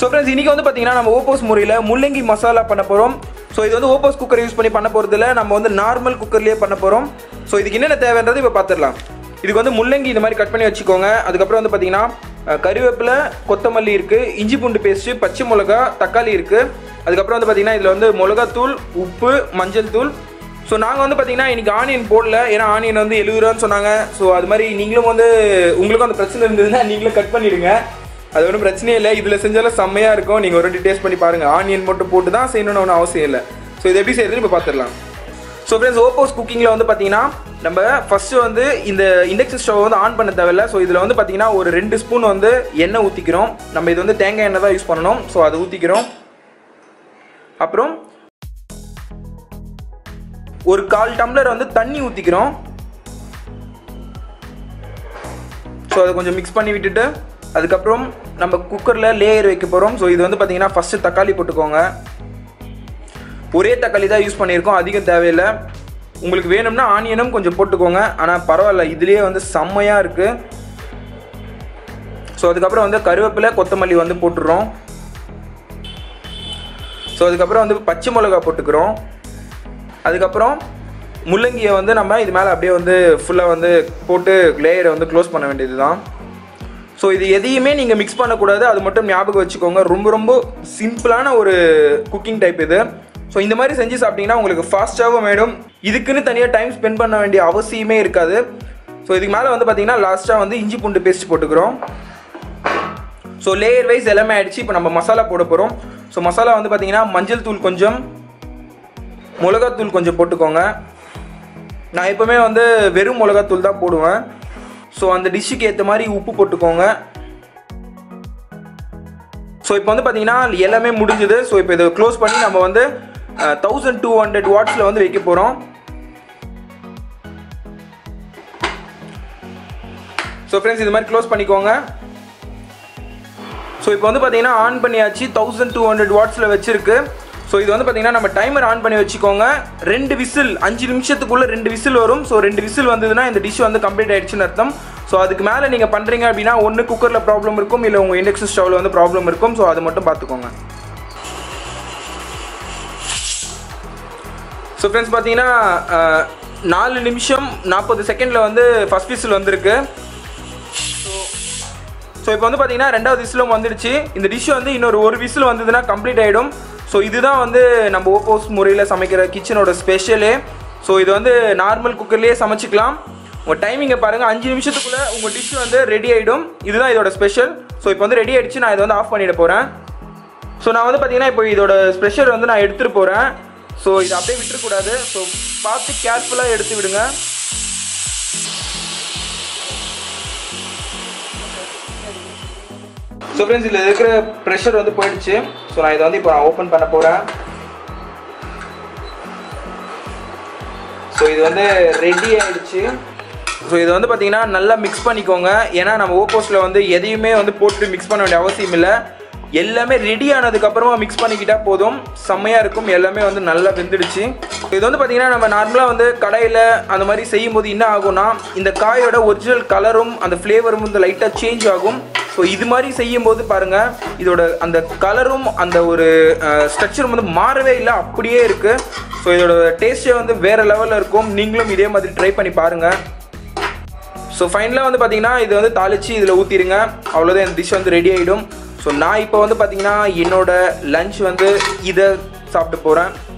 so friends இன்றைக்கி வந்து பார்த்தீங்கன்னா நம்ம ஓப்போஸ் முறையில் முள்ளங்கி மசாலா பண்ண போகிறோம் ஸோ இது வந்து ஓப்போஸ் குக்கர் யூஸ் பண்ணி பண்ண போகிறதில்ல நம்ம வந்து நார்மல் குக்கர்லேயே பண்ண போகிறோம் ஸோ இதுக்கு என்னென்ன தேவைன்றது இப்போ பார்த்துடலாம் இதுக்கு வந்து முள்ளங்கி இந்த மாதிரி கட் பண்ணி வச்சுக்கோங்க அதுக்கப்புறம் வந்து பார்த்தீங்கன்னா அஹ், கறிவேப்பிலை கொத்தமல்லி இருக்குது இஞ்சி பூண்டு பேஸ்ட்டு பச்சை மிளகா தக்காளி இருக்குது அதுக்கப்புறம் வந்து பார்த்தீங்கன்னா இதில் வந்து மிளகாத்தூள் உப்பு மஞ்சள் தூள் ஸோ நாங்கள் வந்து பார்த்தீங்கன்னா இன்றைக்கி ஆனியன் போடல ஏன்னா ஆனியன் வந்து எழுபது ரூபான்னு சொன்னாங்க ஸோ அது மாதிரி நீங்களும் வந்து உங்களுக்கும் அந்த பிரச்சனை இருந்ததுன்னா நீங்களும் கட் பண்ணிடுங்க அது ஒன்றும் பிரச்சனையே இல்லை இதில் செஞ்சாலும் செம்மையாக இருக்கும் நீங்கள் ஒரு வாட்டி டேஸ்ட் பண்ணி பாருங்கள் ஆனியன் மட்டும் போட்டு தான் செய்யணும்னு ஒன்றும் அவசியம் இல்லை ஸோ இது எப்படி செய்யறதுன்னு இப்போ பார்த்துடலாம் ஸோ ஃப்ரெண்ட்ஸ் ஓப்போஸ் குக்கிங்கில் வந்து பார்த்தீங்கன்னா நம்ம ஃபஸ்ட்டு வந்து இந்த இண்டக்ஷன் ஸ்டவ் வந்து ஆன் பண்ண தேவையில்ல ஸோ இதில் வந்து பார்த்தீங்கன்னா ஒரு ரெண்டு ஸ்பூன் வந்து எண்ணெய் ஊற்றிக்கிறோம் நம்ம இது வந்து தேங்காய் எண்ணெய் தான் யூஸ் பண்ணணும் ஸோ அதை ஊற்றிக்கிறோம் அப்புறம் ஒரு கால் டம்ளர் வந்து தண்ணி ஊற்றிக்கிறோம் ஸோ அதை கொஞ்சம் மிக்ஸ் பண்ணி விட்டுட்டு அதுக்கப்புறம் நம்ம குக்கரில் லேயர் வைக்க போகிறோம் ஸோ இது வந்து பார்த்தீங்கன்னா ஃபஸ்ட்டு தக்காளி போட்டுக்கோங்க ஒரே தக்காளி தான் யூஸ் பண்ணியிருக்கோம் அதிகம் தேவையில்லை உங்களுக்கு வேணும்னா ஆனியனும் கொஞ்சம் போட்டுக்கோங்க ஆனால் பரவாயில்ல இதுலேயே வந்து செம்மையாக இருக்குது ஸோ அதுக்கப்புறம் வந்து கருவேப்பிலை கொத்தமல்லி வந்து போட்டுடுறோம் ஸோ அதுக்கப்புறம் வந்து பச்சை மிளகா போட்டுக்கிறோம் அதுக்கப்புறம் முள்ளங்கியை வந்து நம்ம இது மேலே அப்படியே வந்து ஃபுல்லாக வந்து போட்டு லேயரை வந்து க்ளோஸ் பண்ண வேண்டியது தான் ஸோ இது எதையுமே நீங்கள் மிக்ஸ் பண்ணக்கூடாது அது மட்டும் ஞாபகம் வச்சுக்கோங்க ரொம்ப ரொம்ப சிம்பிளான ஒரு குக்கிங் டைப் இது ஸோ இந்த மாதிரி செஞ்சு சாப்பிட்டீங்கன்னா உங்களுக்கு ஃபாஸ்ட்டாகவும் மேடும் இதுக்குன்னு தனியாக டைம் ஸ்பெண்ட் பண்ண வேண்டிய அவசியமே இருக்காது ஸோ இதுக்கு மேலே வந்து பார்த்தீங்கன்னா லாஸ்ட்டாக வந்து இஞ்சி பூண்டு பேஸ்ட் போட்டுக்கிறோம் ஸோ லேயர் வைஸ் எல்லாமே ஆயிடுச்சு இப்போ நம்ம மசாலா போட போகிறோம் ஸோ மசாலா வந்து பார்த்தீங்கன்னா மஞ்சள் தூள் கொஞ்சம் மிளகாத்தூள் கொஞ்சம் போட்டுக்கோங்க நான் எப்போவுமே வந்து வெறும் மிளகாத்தூள் தான் போடுவேன் ஸோ அந்த டிஷ்ஷுக்கு ஏற்ற மாதிரி உப்பு போட்டுக்கோங்க ஸோ இப்போ வந்து பார்த்தீங்கன்னா எல்லாமே முடிஞ்சுது ஸோ இப்போ இதை க்ளோஸ் பண்ணி நம்ம வந்து தௌசண்ட் டூ ஹண்ட்ரட் வாட்ஸில் வந்து வைக்க போகிறோம் ஸோ ஃப்ரெண்ட்ஸ் இது மாதிரி க்ளோஸ் பண்ணிக்கோங்க ஸோ இப்போ வந்து பார்த்தீங்கன்னா ஆன் பண்ணியாச்சு தௌசண்ட் டூ ஹண்ட்ரட் வாட்ஸில் வச்சிருக்கு ஸோ இது வந்து பார்த்தீங்கன்னா நம்ம டைமர் ஆன் பண்ணி வச்சுக்கோங்க ரெண்டு விசில் அஞ்சு நிமிஷத்துக்குள்ளே ரெண்டு விசில் வரும் ஸோ ரெண்டு விசில் வந்ததுன்னா இந்த டிஷ் வந்து கம்ப்ளீட் ஆயிடுச்சுன்னு அர்த்தம் ஸோ அதுக்கு மேலே நீங்கள் பண்ணுறீங்க அப்படின்னா ஒன்று குக்கரில் ப்ராப்ளம் இருக்கும் இல்லை உங்கள் இண்டக்ஷன் ஸ்டவ்வில் வந்து ப்ராப்ளம் இருக்கும் ஸோ அது மட்டும் பார்த்துக்கோங்க ஸோ ஃப்ரெண்ட்ஸ் பார்த்தீங்கன்னா அஹ், நாலு நிமிஷம் நாற்பது செகண்டில் வந்து ஃபஸ்ட் விசில் வந்திருக்கு ஸோ இப்போ வந்து பார்த்தீங்கன்னா ரெண்டாவது விசிலும் வந்துடுச்சு இந்த டிஷ் வந்து இன்னொரு ஒரு விசில் வந்ததுன்னா கம்ப்ளீட் ஆகிடும் ஸோ இதுதான் வந்து நம்ம ஓப்போஸ் முறையில் சமைக்கிற கிச்சனோட ஸ்பெஷலே ஸோ இது வந்து நார்மல் குக்கர்லேயே சமைச்சிக்கலாம் உங்கள் டைமிங்கை பாருங்கள் அஞ்சு நிமிஷத்துக்குள்ளே உங்கள் டிஷ் வந்து ரெடி ஆகிடும் இதுதான் இதோட ஸ்பெஷல் ஸோ இப்போ வந்து ரெடி ஆயிடுச்சு நான் இதை வந்து ஆஃப் பண்ணிட போகிறேன் ஸோ நான் வந்து பார்த்தீங்கன்னா இப்போ இதோட ஸ்பெஷல் வந்து நான் எடுத்துகிட்டு போகிறேன் ஸோ இதை அப்படியே விட்டுறக்கூடாது ஸோ பார்த்து கேர்ஃபுல்லாக எடுத்து விடுங்க ஸோ ஃப்ரெண்ட்ஸ் இதில் இருக்கிற ப்ரெஷர் வந்து போயிடுச்சு ஸோ நான் இதை வந்து இப்போ நான் ஓப்பன் பண்ண போகிறேன் ஸோ இது வந்து ரெடி ஆயிடுச்சு ஸோ இதை வந்து பார்த்தீங்கன்னா நல்லா மிக்ஸ் பண்ணிக்கோங்க ஏன்னா நம்ம ஓப்போஸில் வந்து எதையுமே வந்து போட்டு மிக்ஸ் பண்ண வேண்டிய அவசியம் இல்லை எல்லாமே ரெடி ஆனதுக்கப்புறமா மிக்ஸ் பண்ணிக்கிட்டா போதும் செம்மையாக இருக்கும் எல்லாமே வந்து நல்லா வெந்துடுச்சு இது வந்து பார்த்தீங்கன்னா நம்ம நார்மலாக வந்து கடையில் அந்த மாதிரி செய்யும்போது என்ன ஆகும்னா இந்த காயோட ஒரிஜினல் கலரும் அந்த ஃப்ளேவரும் வந்து லைட்டாக சேஞ்ச் ஆகும் ஸோ இது மாதிரி செய்யும்போது பாருங்கள் இதோட அந்த கலரும் அந்த ஒரு ஸ்ட்ரக்சரும் வந்து மாறவே இல்லை அப்படியே இருக்குது ஸோ இதோட டேஸ்ட்டே வந்து வேறு லெவலில் இருக்கும் நீங்களும் இதே மாதிரி ட்ரை பண்ணி பாருங்கள் ஸோ ஃபைனலாக வந்து பார்த்தீங்கன்னா இது வந்து தாளித்து இதில் ஊற்றிடுங்க அவ்வளோதான் இந்த டிஷ் வந்து ரெடி ஆகிடும் ஸோ நான் இப்போ வந்து பார்த்தீங்கன்னா என்னோட லஞ்ச் வந்து இதை சாப்பிட்டு போகிறேன்